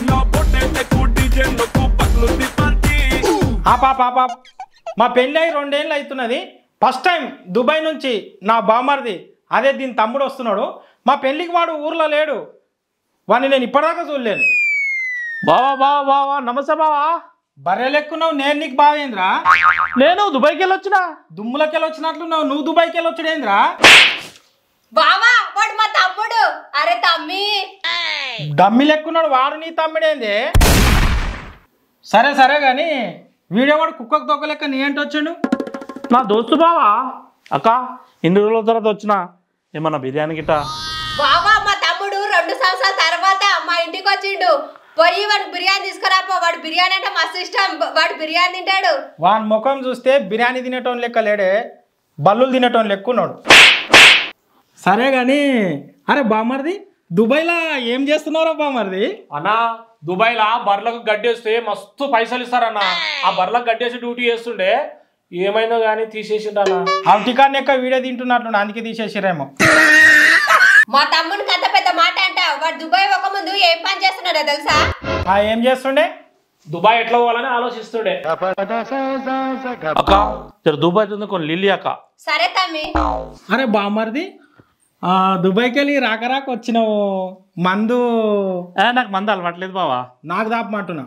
పార్టీలో పొట్టేళ్ళకు డీజేలకు పట్లు తిప్పండి ఆ పాప ఆ పాప మా పెళ్ళి అయి రెండేళ్ళు అవుతున్నది ఫస్ట్ టైం దుబాయ్ నుంచి నా బామర్ది అదే దీని తమ్ముడు వస్తున్నాడు మా పెళ్ళికి వాడు ఊర్లో లేడు వాడిని నేను ఇప్పటిదాకా చూడలేను బావా బావా బావా నమస్తే బావా బర్రెలెక్కున్నావు నేను నీకు బావేంద్రా నేను దుబాయ్కి వెళ్ళొచ్చిన దుమ్ములకెళ్ళి వచ్చినట్లున్నావు నువ్వు దుబాయ్కి వెళ్ళి వచ్చుడేంద్రా బావా వాడు మా తమ్ముడు అరే తమ్మి డమ్మి లెక్కున్నాడు వాడు నీ తమ్ముడేంది సరే సరే కానీ వీడియో వాడు కుక్కకు తొక్క లెక్క నీ ఏంటి వచ్చిండు నా దోస్తు బావా అక్క ఇన్ని రోజుల తర్వాత వచ్చిన ఏమన్నా బిర్యానీ గిట్ట బావా మా తమ్ముడు రెండు సంవత్సరాల తర్వాత మా ఇంటికి వచ్చిండు పోయి వాడు బిర్యానీ తీసుకురాపో వాడు బిర్యానీ అంటే మస్తు ఇష్టం వాడు బిర్యానీ తింటాడు వాని ముఖం చూస్తే బిర్యానీ తినేటోని లెక్క లేడే బల్లులు తినేటోని లెక్క ఉన్నాడు సరే కానీ అరే బామర్ది దుబాయ్లో ఏం చేస్తున్నారో బామర్ది అన్నా దుబాయ్లా బర్లకు గడ్డేస్తే మస్తు పైసలు ఇస్తారన్న ఆ బర్లకు గడ్డేసి డ్యూటీ చేస్తుండే ఏమైందో కానీ తీసేసిండన్నా అవిటికాన్ని ఎక్క వీడియో తింటున్నట్లు అందుకే తీసేసిరేమో మా తమ్మునికి అంత పెద్ద మాట అంట వాడు దుబాయ్ ఒక ముందు ఏం పని చేస్తున్నాడో తెలుసా ఆ ఏం చేస్తుండే దుబాయ్ ఎట్లా పోవాలని ఆలోచిస్తుండే అక్క జర దుబాయ్ ఉంది కొన్ని లిల్లీ అక్క సరే తమ్మి అరే బామర్ది ఆ, దుబాయ్కి వెళ్ళి రాక రాక వచ్చినావు మందు ఏ, నాకు మంది అలవాట్లేదు బావా నాకు దాపమంటున్నా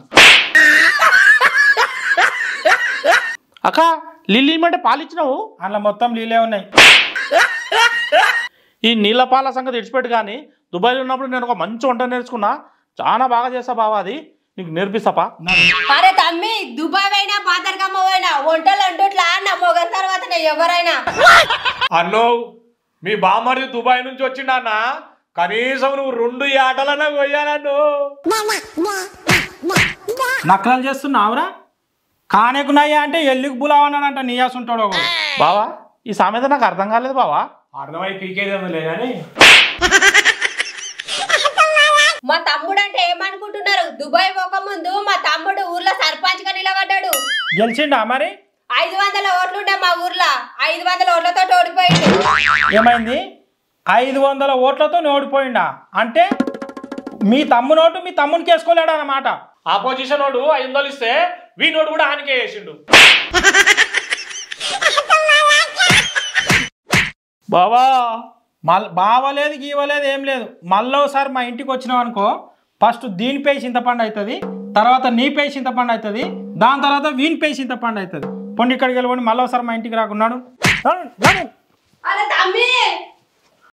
అక్క లిల్లీ ఇమ్మంటే పాలు ఇచ్చినావు అందులో మొత్తం నీళ్ళే ఉన్నాయి ఈ నీళ్ళ పాల సంగతి ఇడిచిపెట్టు కానీ దుబాయ్లో ఉన్నప్పుడు నేను ఒక మంచి వంట నేర్చుకున్నా చాలా బాగా చేస్తా బావా అది నీకు నేర్పిస్తాపా అరే తమ్మి దుబాయ్ అయినా పాతరకమ్మ పోయినా వంటలు అంటుట్లా నా మొగన్ తర్వాత ఎవరైనా అన్నో మీ బామ్మడి దుబాయ్ నుంచి వచ్చిండా అన్న కనీసం నువ్వు రెండు ఆటలన్నా పోయానన్ను నక్కలు చేస్తున్నావురా కానేకున్నాయా అంటే ఎల్లుకు బులావన్నాడంట నీయాస్ ఉంటాడు ఒకడు. బావా ఈ సామెత నాకు అర్థం కాలేదు బావా అర్థమై పీకేదేమో లే కానీ మా తమ్ముడు అంటే ఏమనుకుంటున్నారు దుబాయ్ పోక ముందు మా తమ్ముడు ఊర్లో సర్పంచ్ గా నిలబడ్డాడు గెలిచిండా మరి ఐదు వందల ఓట్లుండే మా ఊర్లో ఐదు వందల ఓట్లతో ఓడిపోయిండు ఏమైంది ఐదు వందల ఓట్లతో ఓడిపోయిండా అంటే మీ తమ్ము నోటు మీ తమ్మునికి వేసుకోలేడు అన్నమాట ఆపోజిషన్ వాడు ఐదు వందలు ఇస్తే వీనోడు కూడా ఆనికే చేసిండు బావా మల్ బావలేదు గీవలేదు ఏం లేదు మళ్ళీ ఒకసారి మా ఇంటికి వచ్చినావు అనుకో ఫస్ట్ దీనిపై చింతపండు అవుతుంది తర్వాత నీపై చింతపండు అవుతుంది దాని తర్వాత వీనిపై చింతపండు అవుతుంది పొండి ఇక్కడికి వెళ్ళి మళ్ళీ ఒకసారి మా ఇంటికి రాకున్నాడు అరే తమ్మి